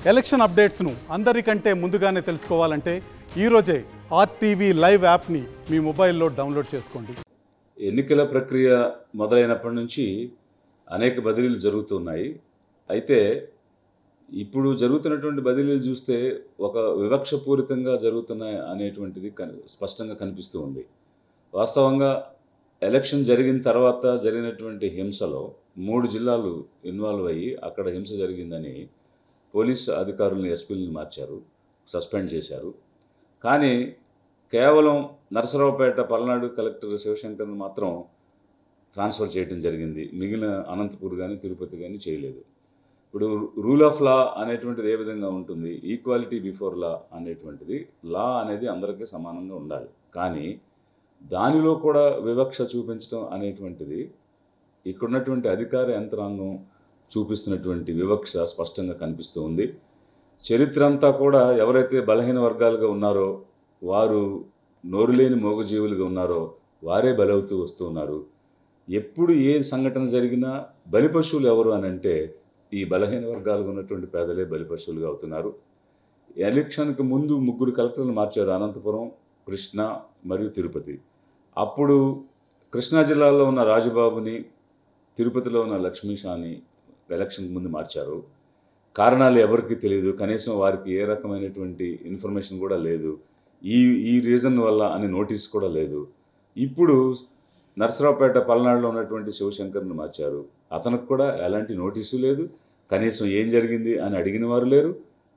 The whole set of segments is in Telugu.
ఎలక్షన్ అప్డేట్స్ను అందరికంటే ముందుగానే తెలుసుకోవాలంటే ఈరోజే ఆర్టీవీ లైవ్ యాప్ని మీ మొబైల్లో డౌన్లోడ్ చేసుకోండి ఎన్నికల ప్రక్రియ మొదలైనప్పటి నుంచి అనేక బదిలీలు జరుగుతున్నాయి అయితే ఇప్పుడు జరుగుతున్నటువంటి బదిలీలు చూస్తే ఒక వివక్షపూరితంగా జరుగుతున్నాయి అనేటువంటిది కని- స్పష్టంగా కనిపిస్తూ ఉంది వాస్తవంగా ఎలక్షన్ జరిగిన తర్వాత జరిగినటువంటి హింసలో మూడు జిల్లాలు ఇన్వాల్వ్ అయ్యి అక్కడ హింస జరిగిందని పోలీస్ అధికారులను ఎస్పీలను మార్చారు సస్పెండ్ చేశారు కానీ కేవలం నరసరావుపేట పల్నాడు కలెక్టర్ శివశంకర్ను మాత్రం ట్రాన్స్ఫర్ చేయడం జరిగింది మిగిలిన అనంతపూర్ కానీ తిరుపతి కానీ చేయలేదు ఇప్పుడు రూల్ ఆఫ్ లా అనేటువంటిది ఏ విధంగా ఉంటుంది ఈక్వాలిటీ బిఫోర్ లా అనేటువంటిది లా అనేది అందరికీ సమానంగా ఉండాలి కానీ దానిలో కూడా వివక్ష చూపించడం అనేటువంటిది ఇక్కడున్నటువంటి అధికార యంత్రాంగం చూపిస్తున్నటువంటి వివక్ష స్పష్టంగా కనిపిస్తూ ఉంది చరిత్ర అంతా కూడా ఎవరైతే బలహీన వర్గాలుగా ఉన్నారో వారు నోరులేని మూగజీవులుగా ఉన్నారో వారే బలవుతూ వస్తూ ఉన్నారు ఎప్పుడు ఏ సంఘటన జరిగినా బలిపశువులు ఎవరు అని అంటే ఈ బలహీన వర్గాలుగా ఉన్నటువంటి పేదలే బలిపశువులుగా అవుతున్నారు ఎలక్షన్కి ముందు ముగ్గురు కలెక్టర్లు మార్చారు అనంతపురం కృష్ణ మరియు తిరుపతి అప్పుడు కృష్ణా జిల్లాలో ఉన్న రాజుబాబుని తిరుపతిలో ఉన్న లక్ష్మీషాని ఎలక్షన్కి ముందు మార్చారు కారణాలు ఎవరికి తెలియదు కనీసం వారికి ఏ రకమైనటువంటి ఇన్ఫర్మేషన్ కూడా లేదు ఈ ఈ రీజన్ వల్ల అని నోటీస్ కూడా లేదు ఇప్పుడు నర్సరావుపేట పల్నాడులో ఉన్నటువంటి శివశంకర్ని మార్చారు అతనికి కూడా ఎలాంటి నోటీసు లేదు కనీసం ఏం జరిగింది అని అడిగిన వారు లేరు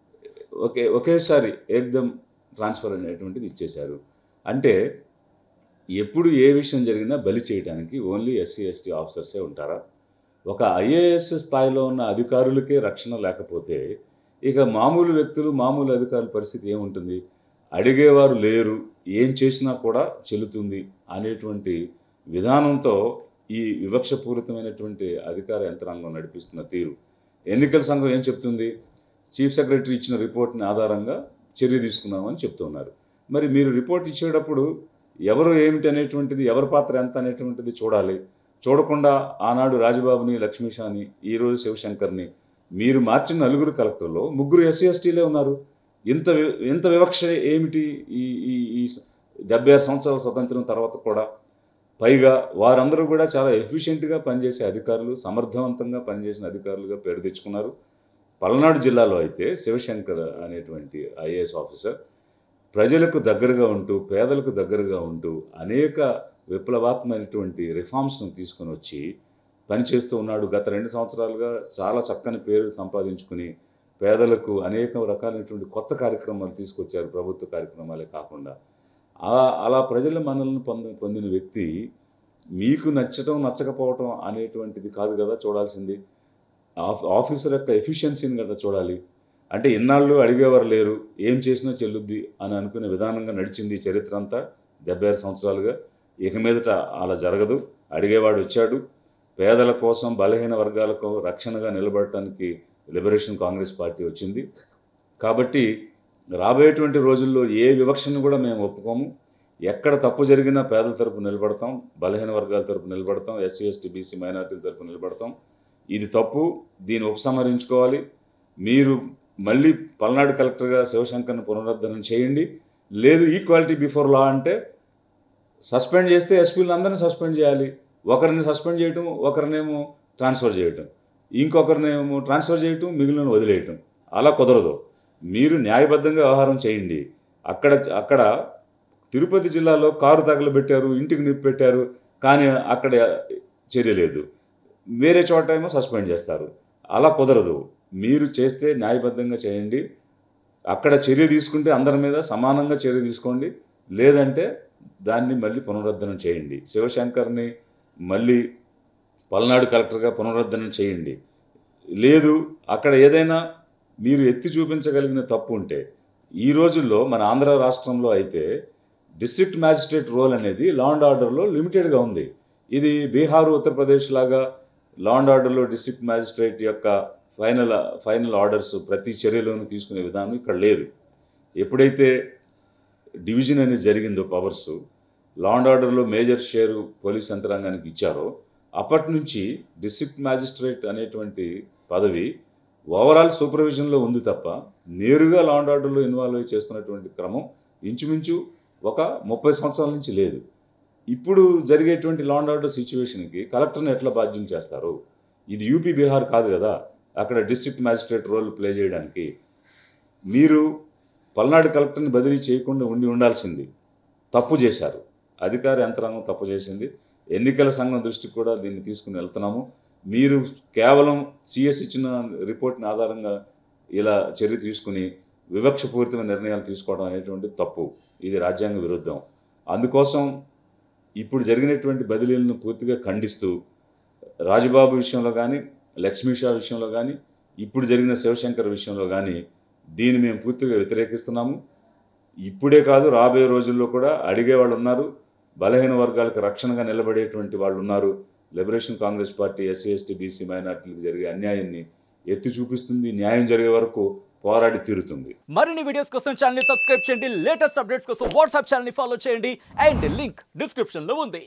ఒకే ఒకేసారి ఏకదం ట్రాన్స్ఫర్ అనేటువంటిది ఇచ్చేశారు అంటే ఎప్పుడు ఏ విషయం జరిగినా బలి చేయడానికి ఓన్లీ ఎస్సీ ఎస్టీ ఆఫీసర్సే ఉంటారా ఒక ఐఏఎస్ స్థాయిలో ఉన్న అధికారులకే రక్షణ లేకపోతే ఇక మామూలు వ్యక్తులు మామూలు అధికారుల పరిస్థితి ఏముంటుంది అడిగేవారు లేరు ఏం చేసినా కూడా చెల్లుతుంది అనేటువంటి విధానంతో ఈ వివక్షపూరితమైనటువంటి అధికార యంత్రాంగం నడిపిస్తున్న తీరు ఎన్నికల సంఘం ఏం చెప్తుంది చీఫ్ సెక్రటరీ ఇచ్చిన రిపోర్ట్ని ఆధారంగా చర్య తీసుకున్నామని చెప్తున్నారు మరి మీరు రిపోర్ట్ ఇచ్చేటప్పుడు ఎవరు ఏమిటి అనేటువంటిది ఎవరి పాత్ర ఎంత అనేటువంటిది చూడాలి చూడకుండా ఆనాడు రాజబాబుని లక్ష్మీషాని ఈరోజు శివశంకర్ని మీరు మార్చిన నలుగురు కలెక్టర్లో ముగ్గురు ఎస్సీ ఎస్టీలే ఉన్నారు ఇంత వి- ఇంత వివక్ష ఏమిటి ఈ ఈ ఈ డెబ్బై ఆరు సంవత్సరాల స్వతంత్రం తర్వాత కూడా పైగా వారందరూ కూడా చాలా ఎఫిషియెంట్గా పనిచేసే అధికారులు సమర్థవంతంగా పనిచేసిన అధికారులుగా పేరు తెచ్చుకున్నారు పల్నాడు జిల్లాలో అయితే శివశంకర్ అనేటువంటి ఐఏఎస్ ఆఫీసర్ ప్రజలకు దగ్గరగా ఉంటూ పేదలకు దగ్గరగా ఉంటూ అనేక విప్లవాత్మకమైనటువంటి రిఫార్మ్స్ను తీసుకొని వచ్చి పనిచేస్తూ ఉన్నాడు గత రెండు సంవత్సరాలుగా చాలా చక్కని పేరు సంపాదించుకుని పేదలకు అనేక రకాలైనటువంటి కొత్త కార్యక్రమాలు తీసుకొచ్చారు ప్రభుత్వ కార్యక్రమాలే కాకుండా అలా అలా ప్రజల మనల్ని పొంద పొందిన వ్యక్తి మీకు నచ్చటం నచ్చకపోవటం అనేటువంటిది కాదు కదా చూడాల్సింది ఆఫ్ ఆఫీసర్ యొక్క ఎఫిషియన్సీని కదా చూడాలి అంటే ఇన్నాళ్ళు అడిగేవారు లేరు ఏం చేసినా చెల్లుద్ది అని అనుకునే విధానంగా నడిచింది ఈ చరిత్ర అంతా డెబ్బై ఆరు సంవత్సరాలుగా ఇక మీదట అలా జరగదు అడిగేవాడు వచ్చాడు పేదల కోసం బలహీన వర్గాలకు రక్షణగా నిలబడటానికి లిబరేషన్ కాంగ్రెస్ పార్టీ వచ్చింది కాబట్టి రాబోయేటువంటి రోజుల్లో ఏ వివక్షను కూడా మేము ఒప్పుకోము ఎక్కడ తప్పు జరిగినా పేదల తరపు నిలబడతాం బలహీన వర్గాల తరపు నిలబడతాం ఎస్సీ ఎస్టీ బీసీ మైనార్టీల తరపు నిలబడతాం ఇది తప్పు దీన్ని ఉపసంహరించుకోవాలి మీరు మళ్ళీ పల్నాడు కలెక్టర్గా శివశంకర్ని పునరుద్ధరణ చేయండి లేదు ఈక్వాలిటీ బిఫోర్ లా అంటే సస్పెండ్ చేస్తే ఎస్పీలను అందరినీ సస్పెండ్ చేయాలి ఒకరిని సస్పెండ్ చేయటం ఒకరినేమో ట్రాన్స్ఫర్ చేయటం ఇంకొకరినేమో ట్రాన్స్ఫర్ చేయటం మిగిలిన వదిలేయటం అలా కుదరదు మీరు న్యాయబద్ధంగా వ్యవహారం చేయండి అక్కడ అక్కడ తిరుపతి జిల్లాలో కారు తగలబెట్టారు ఇంటికి నిప్పు పెట్టారు కానీ అక్కడ చర్య లేదు వేరే చోట ఏమో సస్పెండ్ చేస్తారు అలా కుదరదు మీరు చేస్తే న్యాయబద్ధంగా చేయండి అక్కడ చర్య తీసుకుంటే అందరి మీద సమానంగా చర్య తీసుకోండి లేదంటే దాన్ని మళ్ళీ పునరుద్ధరణ చేయండి శివశంకర్ని మళ్ళీ పల్నాడు కలెక్టర్గా పునరుద్ధరణ చేయండి లేదు అక్కడ ఏదైనా మీరు ఎత్తి చూపించగలిగిన తప్పు ఉంటే ఈ రోజుల్లో మన ఆంధ్ర రాష్ట్రంలో అయితే డిస్ట్రిక్ట్ మ్యాజిస్ట్రేట్ రోల్ అనేది లా అండ్ ఆర్డర్లో లిమిటెడ్గా ఉంది ఇది బీహార్ ఉత్తరప్రదేశ్ లాగా లా అండ్ ఆర్డర్లో డిస్ట్రిక్ట్ మ్యాజిస్ట్రేట్ యొక్క ఫైనల్ ఫైనల్ ఆర్డర్స్ ప్రతి చర్యలోనూ తీసుకునే విధానం ఇక్కడ లేదు ఎప్పుడైతే డివిజన్ అనేది జరిగిందో పవర్స్ లా అండ్ ఆర్డర్లో మేజర్ షేరు పోలీస్ యంత్రాంగానికి ఇచ్చారో అప్పటి నుంచి డిస్ట్రిక్ట్ మ్యాజిస్ట్రేట్ అనేటువంటి పదవి ఓవరాల్ సూపర్విజన్లో ఉంది తప్ప నేరుగా లా అండ్ ఆర్డర్లో ఇన్వాల్వ్ అయి చేస్తున్నటువంటి క్రమం ఇంచుమించు ఒక ముప్పై సంవత్సరాల నుంచి లేదు ఇప్పుడు జరిగేటువంటి లా అండ్ ఆర్డర్ సిచ్యువేషన్కి కలెక్టర్ని ఎట్లా బాధ్యం చేస్తారు ఇది యూపీ బీహార్ కాదు కదా అక్కడ డిస్ట్రిక్ట్ మ్యాజిస్ట్రేట్ రోల్ ప్లే చేయడానికి మీరు పల్నాడు కలెక్టర్ని బదిలీ చేయకుండా ఉండి ఉండాల్సింది తప్పు చేశారు అధికార యంత్రాంగం తప్పు చేసింది ఎన్నికల సంఘం దృష్టికి కూడా దీన్ని తీసుకుని వెళ్తున్నాము మీరు కేవలం సిఎస్ ఇచ్చిన రిపోర్ట్ని ఆధారంగా ఇలా చర్య తీసుకుని వివక్షపూరితమైన నిర్ణయాలు తీసుకోవడం అనేటువంటి తప్పు ఇది రాజ్యాంగ విరుద్ధం అందుకోసం ఇప్పుడు జరిగినటువంటి బదిలీలను పూర్తిగా ఖండిస్తూ రాజబాబు విషయంలో కానీ లక్ష్మీ షా విషయంలో కానీ ఇప్పుడు జరిగిన శివశంకర్ విషయంలో కానీ దీన్ని మేము పూర్తిగా వ్యతిరేకిస్తున్నాము ఇప్పుడే కాదు రాబోయే రోజుల్లో కూడా అడిగే వాళ్ళు ఉన్నారు బలహీన వర్గాలకు రక్షణగా నిలబడేటువంటి వాళ్ళు ఉన్నారు liberation Congress party SC ST BC మైనార్టీలకు జరిగే అన్యాయాన్ని ఎత్తి చూపిస్తుంది న్యాయం జరిగే వరకు పోరాడి తీరుతుంది మరిన్ని వీడియోస్ కోసం ఛానల్ సబ్స్క్రైబ్ చేయండి లేటెస్ట్ అప్డేట్స్ కోసం వాట్సాప్ ఛానల్ ఫాలో చేయండి అండ్ లింక్ డిస్క్రిప్షన్ లో ఉంది